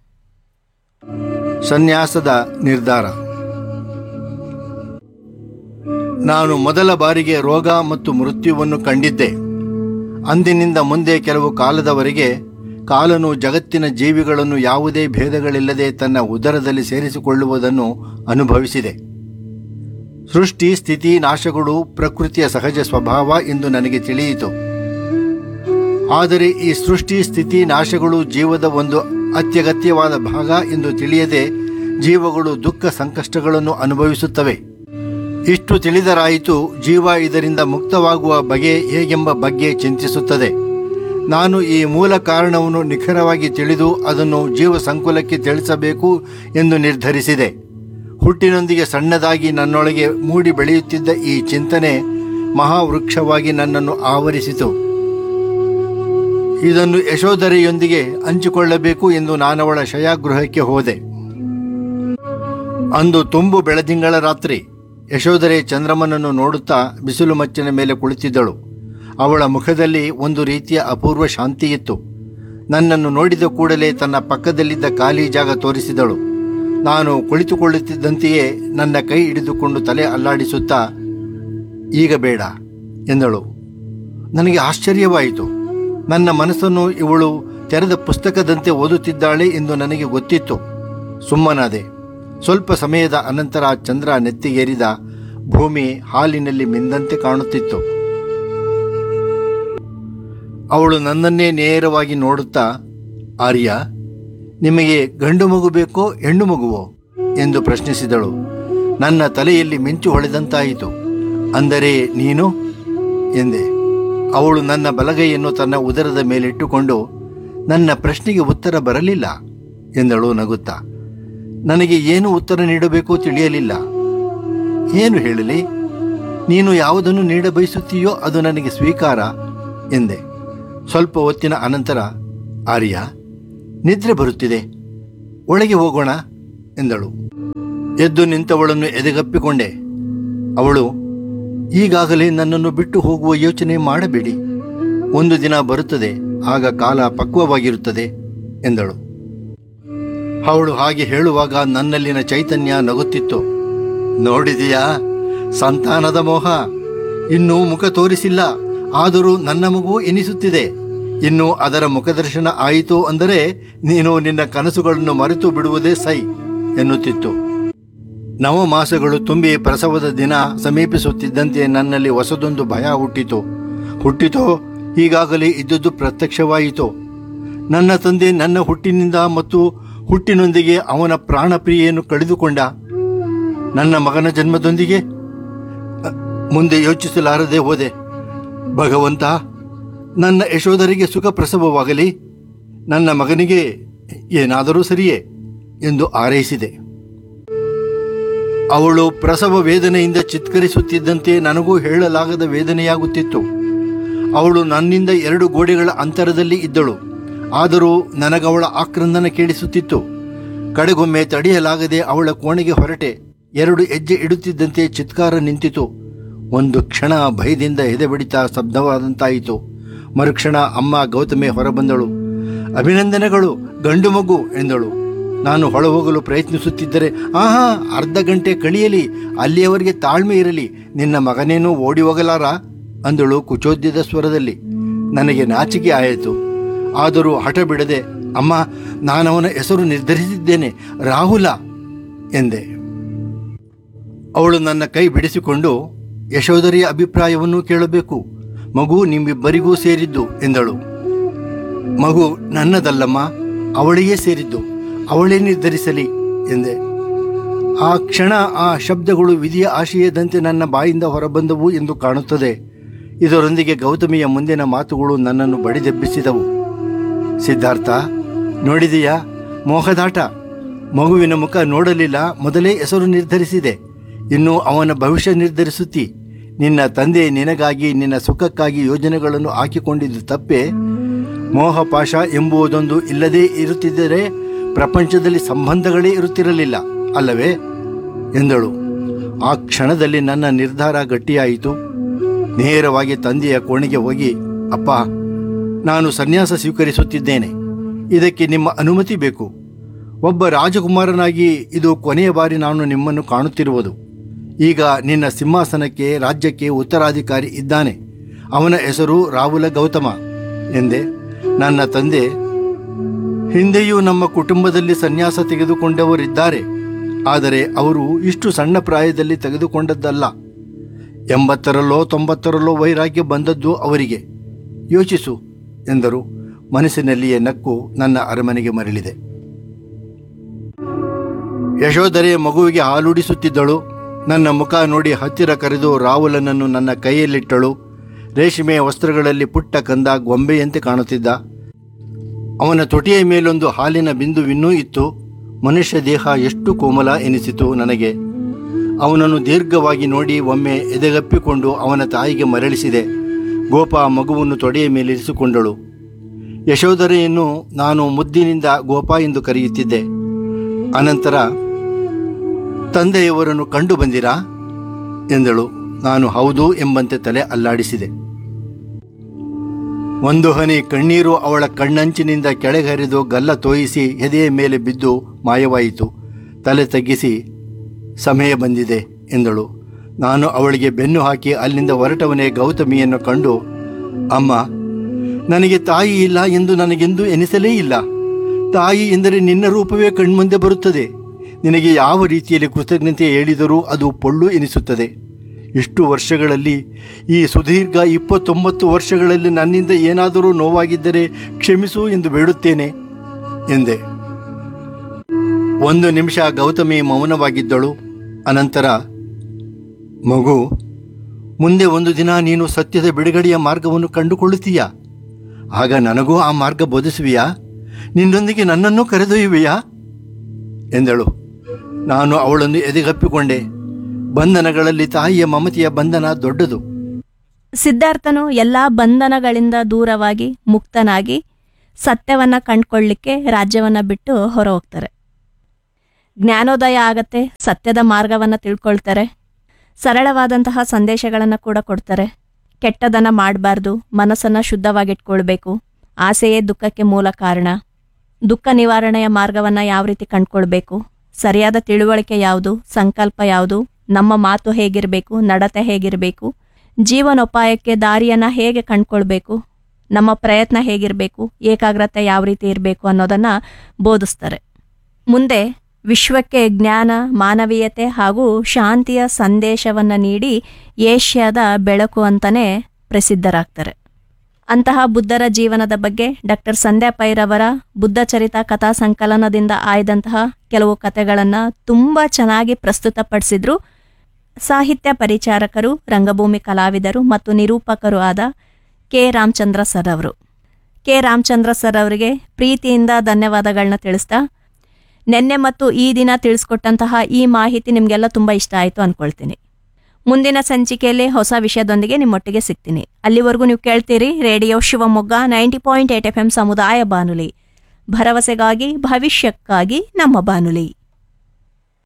ಸನ್ಯಾಸದ ನಿರ್ಧಾರ ನಾನು ಮೊದಲ ಬಾರಿಗೆ ರೋಗ ಮತ್ತು ಮೃತ್ಯುವನ್ನು ಕಂಡಿದ್ದೆ ಅಂದಿನಿಂದ ಮುಂದೆ ಕೆಲವು ಕಾಲದವರೆಗೆ ಕಾಲನು ಜಗತ್ತಿನ ಜೀವಿಗಳನ್ನು ಯಾವುದೇ ಭೇದಗಳಿಲ್ಲದೆ ತನ್ನ ಉದರದಲ್ಲಿ ಸೇರಿಸಿಕೊಳ್ಳುವುದನ್ನು ಅನುಭವಿಸಿದೆ ಸೃಷ್ಟಿ ಸ್ಥಿತಿ ನಾಶಗಳು ಪ್ರಕೃತಿಯ ಸಹಜ ಸ್ವಭಾವ ಎಂದು ನನಗೆ ತಿಳಿಯಿತು ಆದರೆ ಈ ಸೃಷ್ಟಿ ಸ್ಥಿತಿ ನಾಶಗಳು ಜೀವದ ಒಂದು ಅತ್ಯಗತ್ಯವಾದ ಭಾಗ ಎಂದು ತಿಳಿಯದೆ ಜೀವಗಳು ದುಃಖ ಸಂಕಷ್ಟಗಳನ್ನು ಅನುಭವಿಸುತ್ತವೆ ಇಷ್ಟು ತಿಳಿದರಾಯಿತು ಜೀವ ಇದರಿಂದ ಮುಕ್ತವಾಗುವ ಬಗೆ ಹೇಗೆಂಬ ಬಗ್ಗೆ ಚಿಂತಿಸುತ್ತದೆ ನಾನು ಈ ಮೂಲ ಕಾರಣವನ್ನು ನಿಖರವಾಗಿ ತಿಳಿದು ಅದನ್ನು ಜೀವ ಸಂಕುಲಕ್ಕೆ ತಿಳಿಸಬೇಕು ಎಂದು ನಿರ್ಧರಿಸಿದೆ ಹುಟ್ಟಿನೊಂದಿಗೆ ಸಣ್ಣದಾಗಿ ನನ್ನೊಳಗೆ ಮೂಡಿ ಬೆಳೆಯುತ್ತಿದ್ದ ಈ ಚಿಂತನೆ ಮಹಾವೃಕ್ಷವಾಗಿ ನನ್ನನ್ನು ಆವರಿಸಿತು ಇದನ್ನು ಯಶೋಧರೆಯೊಂದಿಗೆ ಹಂಚಿಕೊಳ್ಳಬೇಕು ಎಂದು ನಾನವಳ ಶಯಾಗೃಹಕ್ಕೆ ಹೋದೆ ಅಂದು ತುಂಬು ಬೆಳದಿಂಗಳ ರಾತ್ರಿ ಯಶೋಧರೆ ಚಂದ್ರಮನನ್ನು ನೋಡುತ್ತಾ ಬಿಸಿಲು ಮಚ್ಚಿನ ಮೇಲೆ ಕುಳಿತಿದ್ದಳು ಅವಳ ಮುಖದಲ್ಲಿ ಒಂದು ರೀತಿಯ ಅಪೂರ್ವ ಶಾಂತಿಯಿತ್ತು ನನ್ನನ್ನು ನೋಡಿದ ಕೂಡಲೇ ತನ್ನ ಪಕ್ಕದಲ್ಲಿದ್ದ ಖಾಲಿ ಜಾಗ ತೋರಿಸಿದಳು ನಾನು ಕುಳಿತುಕೊಳ್ಳುತ್ತಿದ್ದಂತೆಯೇ ನನ್ನ ಕೈ ಹಿಡಿದುಕೊಂಡು ತಲೆ ಅಲ್ಲಾಡಿಸುತ್ತಾ ಈಗ ಬೇಡ ಎಂದಳು ನನಗೆ ಆಶ್ಚರ್ಯವಾಯಿತು ನನ್ನ ಮನಸ್ಸನ್ನು ಇವಳು ತೆರೆದ ಪುಸ್ತಕದಂತೆ ಓದುತ್ತಿದ್ದಾಳೆ ಎಂದು ನನಗೆ ಗೊತ್ತಿತ್ತು ಸುಮ್ಮನಾದೆ ಸ್ವಲ್ಪ ಸಮಯದ ಅನಂತರ ಚಂದ್ರ ನೆತ್ತಿಗೇರಿದ ಭೂಮಿ ಹಾಲಿನಲ್ಲಿ ಮಿಂದಂತೆ ಕಾಣುತ್ತಿತ್ತು ಅವಳು ನನ್ನನ್ನೇ ನೇರವಾಗಿ ನೋಡುತ್ತಾ ಆರ್ಯ ನಿಮಗೆ ಗಂಡು ಮಗು ಬೇಕೋ ಹೆಣ್ಣು ಮಗುವೋ ಎಂದು ಪ್ರಶ್ನಿಸಿದಳು ನನ್ನ ತಲೆಯಲ್ಲಿ ಮಿಂಚು ಹೊಳೆದಂತಾಯಿತು ಅಂದರೆ ನೀನು ಎಂದೆ ಅವಳು ನನ್ನ ಬಲಗೈಯನ್ನು ತನ್ನ ಉದರದ ಮೇಲಿಟ್ಟುಕೊಂಡು ನನ್ನ ಪ್ರಶ್ನೆಗೆ ಉತ್ತರ ಬರಲಿಲ್ಲ ಎಂದಳು ನಗುತ್ತಾ ನನಗೆ ಏನು ಉತ್ತರ ನೀಡಬೇಕೋ ತಿಳಿಯಲಿಲ್ಲ ಏನು ಹೇಳಲಿ ನೀನು ಯಾವುದನ್ನು ನೀಡ ಬಯಸುತ್ತೀಯೋ ಅದು ನನಗೆ ಸ್ವೀಕಾರ ಎಂದೆ ಸ್ವಲ್ಪ ಹೊತ್ತಿನ ಅನಂತರ ಆರ್ಯ ನಿದ್ರೆ ಬರುತ್ತಿದೆ ಒಳಗೆ ಹೋಗೋಣ ಎಂದಳು ಎದ್ದು ನಿಂತವಳನ್ನು ಎದೆಗಪ್ಪಿಕೊಂಡೆ ಅವಳು ಈಗಾಗಲೇ ನನ್ನನ್ನು ಬಿಟ್ಟು ಹೋಗುವ ಯೋಚನೆ ಮಾಡಬೇಡಿ ಒಂದು ದಿನ ಬರುತ್ತದೆ ಆಗ ಕಾಲ ಪಕ್ವವಾಗಿರುತ್ತದೆ ಎಂದಳು ಅವಳು ಹಾಗೆ ಹೇಳುವಾಗ ನನ್ನಲ್ಲಿನ ಚೈತನ್ಯ ನಗುತ್ತಿತ್ತು ನೋಡಿದೆಯಾ ಸಂತಾನದ ಮೋಹ ಇನ್ನೂ ಮುಖ ತೋರಿಸಿಲ್ಲ ಆದರೂ ನನ್ನ ಮಗು ಎನಿಸುತ್ತಿದೆ ಇನ್ನು ಅದರ ಮುಖದರ್ಶನ ಆಯಿತು ಅಂದರೆ ನೀನು ನಿನ್ನ ಕನಸುಗಳನ್ನು ಮರೆತು ಬಿಡುವುದೇ ಸೈ ಎನ್ನುತ್ತಿತ್ತು ನವಮಾಸಗಳು ತುಂಬಿ ಪ್ರಸವದ ದಿನ ಸಮೀಪಿಸುತ್ತಿದ್ದಂತೆ ನನ್ನಲ್ಲಿ ಹೊಸದೊಂದು ಭಯ ಹುಟ್ಟಿತು ಹುಟ್ಟಿತೋ ಈಗಾಗಲೇ ಇದ್ದದ್ದು ಪ್ರತ್ಯಕ್ಷವಾಯಿತು ನನ್ನ ತಂದೆ ನನ್ನ ಹುಟ್ಟಿನಿಂದ ಮತ್ತು ಹುಟ್ಟಿನೊಂದಿಗೆ ಅವನ ಪ್ರಾಣಪ್ರಿಯೆಯನ್ನು ಕಳೆದುಕೊಂಡ ನನ್ನ ಮಗನ ಜನ್ಮದೊಂದಿಗೆ ಅ, ಮುಂದೆ ಯೋಚಿಸಲಾರದೆ ಹೋದೆ ಭಗವಂತ ನನ್ನ ಯಶೋಧರಿಗೆ ಸುಖ ಪ್ರಸವವಾಗಲಿ ನನ್ನ ಮಗನಿಗೆ ಏನಾದರೂ ಸರಿಯೇ ಎಂದು ಆರೈಸಿದೆ ಅವಳು ಪ್ರಸವ ವೇದನೆಯಿಂದ ಚಿತ್ಕರಿಸುತ್ತಿದ್ದಂತೆ ನನಗೂ ಹೇಳಲಾಗದ ವೇದನೆಯಾಗುತ್ತಿತ್ತು ಅವಳು ನನ್ನಿಂದ ಎರಡು ಗೋಡೆಗಳ ಅಂತರದಲ್ಲಿ ಇದ್ದಳು ಆದರೂ ನನಗವಳ ಆಕ್ರಂದನ ಕೇಳಿಸುತ್ತಿತ್ತು ಕಡೆಗೊಮ್ಮೆ ತಡೆಯಲಾಗದೆ ಅವಳ ಕೋಣೆಗೆ ಹೊರಟೆ ಎರಡು ಹೆಜ್ಜೆ ಇಡುತ್ತಿದ್ದಂತೆ ಚಿತ್ಕಾರ ನಿಂತಿತು ಒಂದು ಕ್ಷಣ ಭಯದಿಂದ ಎದೆಬಡಿತ ಶಬ್ದವಾದಂತಾಯಿತು ಮರುಕ್ಷಣ ಅಮ್ಮ ಗೌತಮಿ ಹೊರಬಂದಳು ಅಭಿನಂದನೆಗಳು ಗಂಡು ಮಗು ಎಂದಳು ನಾನು ಹೊಳಹೋಗಲು ಪ್ರಯತ್ನಿಸುತ್ತಿದ್ದರೆ ಆಹಾ ಅರ್ಧ ಗಂಟೆ ಕಳಿಯಲಿ ಅಲ್ಲಿಯವರೆಗೆ ತಾಳ್ಮೆ ಇರಲಿ ನಿನ್ನ ಮಗನೇನೂ ಓಡಿ ಹೋಗಲಾರ ಅಂದಳು ಕುಚೋದ್ಯದ ಸ್ವರದಲ್ಲಿ ನನಗೆ ನಾಚಿಕೆ ಆಯಿತು ಆದರೂ ಹಠ ಬಿಡದೆ ಅಮ್ಮ ನಾನವನ ಹೆಸರು ನಿರ್ಧರಿಸಿದ್ದೇನೆ ರಾಹುಲ ಎಂದೆ ಅವಳು ನನ್ನ ಕೈ ಬಿಡಿಸಿಕೊಂಡು ಯಶೋಧರಿಯ ಅಭಿಪ್ರಾಯವನ್ನು ಕೇಳಬೇಕು ಮಗು ನಿಮ್ಮಿಬ್ಬರಿಗೂ ಸೇರಿದ್ದು ಎಂದಳು ಮಗು ನನ್ನದಲ್ಲಮ್ಮ ಅವಳಿಗೇ ಸೇರಿದ್ದು ಅವಳೇ ನಿರ್ಧರಿಸಲಿ ಎಂದೆ ಆ ಕ್ಷಣ ಆ ಶಬ್ದಗಳು ವಿಧಿಯ ಆಶಯದಂತೆ ನನ್ನ ಬಾಯಿಂದ ಹೊರಬಂದವು ಎಂದು ಕಾಣುತ್ತದೆ ಇದರೊಂದಿಗೆ ಗೌತಮಿಯ ಮುಂದಿನ ಮಾತುಗಳು ನನ್ನನ್ನು ಬಡಿದೆಬ್ಬಿಸಿದವು ಸಿದ್ಧಾರ್ಥ ನೋಡಿದೆಯಾ ಮೋಹದಾಟ ಮಗುವಿನ ಮುಖ ನೋಡಲಿಲ್ಲ ಮೊದಲೇ ಹೆಸರು ನಿರ್ಧರಿಸಿದೆ ಇನ್ನು ಅವನ ಭವಿಷ್ಯ ನಿರ್ಧರಿಸುತ್ತಿ ನಿನ್ನ ತಂದೆ ನಿನಗಾಗಿ ನಿನ್ನ ಸುಖಕ್ಕಾಗಿ ಯೋಜನೆಗಳನ್ನು ಹಾಕಿಕೊಂಡಿದ್ದು ತಪ್ಪೆ ಮೋಹಪಾಶ ಎಂಬುವುದೊಂದು ಇಲ್ಲದೇ ಇರುತ್ತಿದ್ದರೆ ಪ್ರಪಂಚದಲ್ಲಿ ಸಂಬಂಧಗಳೇ ಇರುತ್ತಿರಲಿಲ್ಲ ಅಲ್ಲವೇ ಎಂದಳು ಆ ಕ್ಷಣದಲ್ಲಿ ನನ್ನ ನಿರ್ಧಾರ ಗಟ್ಟಿಯಾಯಿತು ನೇರವಾಗಿ ತಂದೆಯ ಕೋಣೆಗೆ ಹೋಗಿ ಅಪ್ಪ ನಾನು ಸನ್ಯಾಸ ಸ್ವೀಕರಿಸುತ್ತಿದ್ದೇನೆ ಇದಕ್ಕೆ ನಿಮ್ಮ ಅನುಮತಿ ಬೇಕು ಒಬ್ಬ ರಾಜಕುಮಾರನಾಗಿ ಇದು ಕೊನೆಯ ಬಾರಿ ನಾನು ನಿಮ್ಮನ್ನು ಕಾಣುತ್ತಿರುವುದು ಈಗ ನಿನ್ನ ಸಿಂಹಾಸನಕ್ಕೆ ರಾಜ್ಯಕ್ಕೆ ಉತ್ತರಾಧಿಕಾರಿ ಇದ್ದಾನೆ ಅವನ ಹೆಸರು ರಾಹುಲ ಗೌತಮ ಎಂದೆ ನನ್ನ ತಂದೆ ಹಿಂದೆಯೂ ನಮ್ಮ ಕುಟುಂಬದಲ್ಲಿ ಸನ್ಯಾಸ ತೆಗೆದುಕೊಂಡವರಿದ್ದಾರೆ ಆದರೆ ಅವರು ಇಷ್ಟು ಸಣ್ಣ ಪ್ರಾಯದಲ್ಲಿ ತೆಗೆದುಕೊಂಡದ್ದಲ್ಲ ಎಂಬತ್ತರಲ್ಲೋ ತೊಂಬತ್ತರಲ್ಲೋ ವೈರಾಗ್ಯ ಬಂದದ್ದು ಅವರಿಗೆ ಯೋಚಿಸು ಎಂದರು ಮನಸ್ಸಿನಲ್ಲಿಯೇ ನಕ್ಕು ನನ್ನ ಅರಮನೆಗೆ ಮರಳಿದೆ ಯಶೋಧರೆ ಮಗುವಿಗೆ ಹಾಲುಡಿಸುತ್ತಿದ್ದಳು ನನ್ನ ಮುಖ ನೋಡಿ ಹತ್ತಿರ ಕರೆದು ರಾಹುಲನನ್ನು ನನ್ನ ಕೈಯಲ್ಲಿಟ್ಟಳು ರೇಷ್ಮೆಯ ವಸ್ತ್ರಗಳಲ್ಲಿ ಪುಟ್ಟ ಕಂದ ಗೊಂಬೆಯಂತೆ ಕಾಣುತ್ತಿದ್ದ ಅವನ ತೊಟಿಯ ಮೇಲೊಂದು ಹಾಲಿನ ಬಿಂದುವಿನ್ನೂ ಇತ್ತು ಮನುಷ್ಯ ದೇಹ ಎಷ್ಟು ಕೋಮಲ ಎನಿಸಿತು ನನಗೆ ಅವನನ್ನು ದೀರ್ಘವಾಗಿ ನೋಡಿ ಒಮ್ಮೆ ಎದೆಗಪ್ಪಿಕೊಂಡು ಅವನ ತಾಯಿಗೆ ಮರಳಿಸಿದೆ ಗೋಪ ಮಗುವನ್ನು ತೊಡೆಯ ಮೇಲಿರಿಸಿಕೊಂಡಳು ಯಶೋಧರೆಯನ್ನು ನಾನು ಮುದ್ದಿನಿಂದ ಗೋಪ ಎಂದು ಕರೆಯುತ್ತಿದ್ದೆ ಅನಂತರ ತಂದೆಯವರನ್ನು ಕಂಡು ಬಂದಿರಾ ಎಂದಳು ನಾನು ಹೌದು ಎಂಬಂತೆ ತಲೆ ಅಲ್ಲಾಡಿಸಿದೆ ಒಂದು ಹನಿ ಕಣ್ಣೀರು ಅವಳ ಕಣ್ಣಂಚಿನಿಂದ ಕೆಳಗರಿದು ಗಲ್ಲ ತೋಯಿಸಿ ಎದೆಯ ಮೇಲೆ ಬಿದ್ದು ಮಾಯವಾಯಿತು ತಲೆ ತಗ್ಗಿಸಿ ಸಮಯ ಬಂದಿದೆ ಎಂದಳು ನಾನು ಅವಳಿಗೆ ಬೆನ್ನು ಹಾಕಿ ಅಲ್ಲಿಂದ ಹೊರಟವನೇ ಗೌತಮಿಯನ್ನು ಕಂಡು ಅಮ್ಮ ನನಗೆ ತಾಯಿ ಇಲ್ಲ ಎಂದು ನನಗೆಂದೂ ಎನಿಸಲೇ ಇಲ್ಲ ತಾಯಿ ಎಂದರೆ ನಿನ್ನ ರೂಪವೇ ಕಣ್ಮುಂದೆ ಬರುತ್ತದೆ ನಿನಗೆ ಯಾವ ರೀತಿಯಲ್ಲಿ ಕೃತಜ್ಞತೆ ಹೇಳಿದರೂ ಅದು ಪೊಳ್ಳು ಎನಿಸುತ್ತದೆ ಇಷ್ಟು ವರ್ಷಗಳಲ್ಲಿ ಈ ಸುದೀರ್ಘ ಇಪ್ಪತ್ತೊಂಬತ್ತು ವರ್ಷಗಳಲ್ಲಿ ನನ್ನಿಂದ ಏನಾದರೂ ನೋವಾಗಿದ್ದರೆ ಕ್ಷಮಿಸು ಎಂದು ಬೇಡುತ್ತೇನೆ ಎಂದೆ ಒಂದು ನಿಮಿಷ ಗೌತಮಿ ಮೌನವಾಗಿದ್ದಳು ಅನಂತರ ಮಗು ಮುಂದೆ ಒಂದು ದಿನ ನೀನು ಸತ್ಯದ ಬಿಡುಗಡೆಯ ಮಾರ್ಗವನ್ನು ಕಂಡುಕೊಳ್ಳುತ್ತೀಯಾ ಆಗ ನನಗೂ ಆ ಮಾರ್ಗ ಬೋಧಿಸುವಿಯಾ ನಿನ್ನೊಂದಿಗೆ ನನ್ನನ್ನು ಕರೆದೊಯ್ಯುವೆಯಾ ಎಂದಳು ನಾನು ಅವಳನ್ನು ಎದೆಗಪ್ಪಿಕೊಂಡೆ ಬಂಧನಗಳಲ್ಲಿ ತಾಯಿಯ ಮಮತೆಯ ಬಂಧನ ದೊಡ್ಡದು ಸಿದ್ಧಾರ್ಥನು ಎಲ್ಲ ಬಂಧನಗಳಿಂದ ದೂರವಾಗಿ ಮುಕ್ತನಾಗಿ ಸತ್ಯವನ್ನ ಕಂಡ್ಕೊಳ್ಳಿಕ್ಕೆ ರಾಜ್ಯವನ್ನ ಬಿಟ್ಟು ಹೊರ ಹೋಗ್ತಾರೆ ಜ್ಞಾನೋದಯ ಆಗತ್ತೆ ಸತ್ಯದ ಮಾರ್ಗವನ್ನ ತಿಳ್ಕೊಳ್ತಾರೆ ಸರಳವಾದಂತಹ ಸಂದೇಶಗಳನ್ನು ಕೂಡ ಕೊಡ್ತಾರೆ ಕೆಟ್ಟದನ್ನ ಮಾಡಬಾರ್ದು ಮನಸ್ಸನ್ನ ಶುದ್ಧವಾಗಿಟ್ಕೊಳ್ಬೇಕು ಆಸೆಯೇ ದುಃಖಕ್ಕೆ ಮೂಲ ಕಾರಣ ದುಃಖ ನಿವಾರಣೆಯ ಮಾರ್ಗವನ್ನ ಯಾವ ರೀತಿ ಕಂಡ್ಕೊಳ್ಬೇಕು ಸರಿಯಾದ ತಿಳುವಳಿಕೆ ಯಾವುದು ಸಂಕಲ್ಪ ಯಾವುದು ನಮ್ಮ ಮಾತು ಹೇಗಿರಬೇಕು ನಡತೆ ಹೇಗಿರಬೇಕು ಜೀವನೋಪಾಯಕ್ಕೆ ದಾರಿಯನ್ನ ಹೇಗೆ ಕಂಡ್ಕೊಳ್ಬೇಕು ನಮ್ಮ ಪ್ರಯತ್ನ ಹೇಗಿರಬೇಕು ಏಕಾಗ್ರತೆ ಯಾವ ರೀತಿ ಇರಬೇಕು ಅನ್ನೋದನ್ನ ಬೋಧಿಸ್ತಾರೆ ಮುಂದೆ ವಿಶ್ವಕ್ಕೆ ಜ್ಞಾನ ಮಾನವೀಯತೆ ಹಾಗೂ ಶಾಂತಿಯ ಸಂದೇಶವನ್ನ ನೀಡಿ ಏಷ್ಯಾದ ಬೆಳಕು ಅಂತಾನೆ ಪ್ರಸಿದ್ಧರಾಗ್ತಾರೆ ಅಂತಹ ಬುದ್ಧರ ಜೀವನದ ಬಗ್ಗೆ ಡಾಕ್ಟರ್ ಸಂಧ್ಯಾ ಪೈರವರ ಬುದ್ಧ ಚರಿತ ಕಥಾ ಸಂಕಲನದಿಂದ ಆಯ್ದಂತಹ ಕೆಲವು ಕಥೆಗಳನ್ನು ತುಂಬ ಚೆನ್ನಾಗಿ ಪ್ರಸ್ತುತಪಡಿಸಿದ್ರು ಸಾಹಿತ್ಯ ಪರಿಚಾರಕರು ರಂಗಭೂಮಿ ಕಲಾವಿದರು ಮತ್ತು ನಿರೂಪಕರು ಆದ ಕೆ ರಾಮಚಂದ್ರ ಸರ್ ಅವರು ಕೆ ರಾಮಚಂದ್ರ ಸರ್ ಅವರಿಗೆ ಪ್ರೀತಿಯಿಂದ ಧನ್ಯವಾದಗಳನ್ನ ತಿಳಿಸ್ತಾ ನಿನ್ನೆ ಮತ್ತು ಈ ದಿನ ತಿಳಿಸ್ಕೊಟ್ಟಂತಹ ಈ ಮಾಹಿತಿ ನಿಮಗೆಲ್ಲ ತುಂಬ ಇಷ್ಟ ಆಯಿತು ಅಂದ್ಕೊಳ್ತೀನಿ ಮುಂದಿನ ಸಂಚಿಕೆಯಲ್ಲಿ ಹೊಸ ವಿಷಯದೊಂದಿಗೆ ನಿಮ್ಮೊಟ್ಟಿಗೆ ಸಿಗ್ತೀನಿ ಅಲ್ಲಿವರೆಗೂ ನೀವು ಕೇಳ್ತೀರಿ radio Shivamogga ninety point eight F M ಸಮುದಾಯ ಬಾನುಲಿ ಭರವಸೆಗಾಗಿ ಭವಿಷ್ಯಕ್ಕಾಗಿ ನಮ್ಮ ಬಾನುಲಿ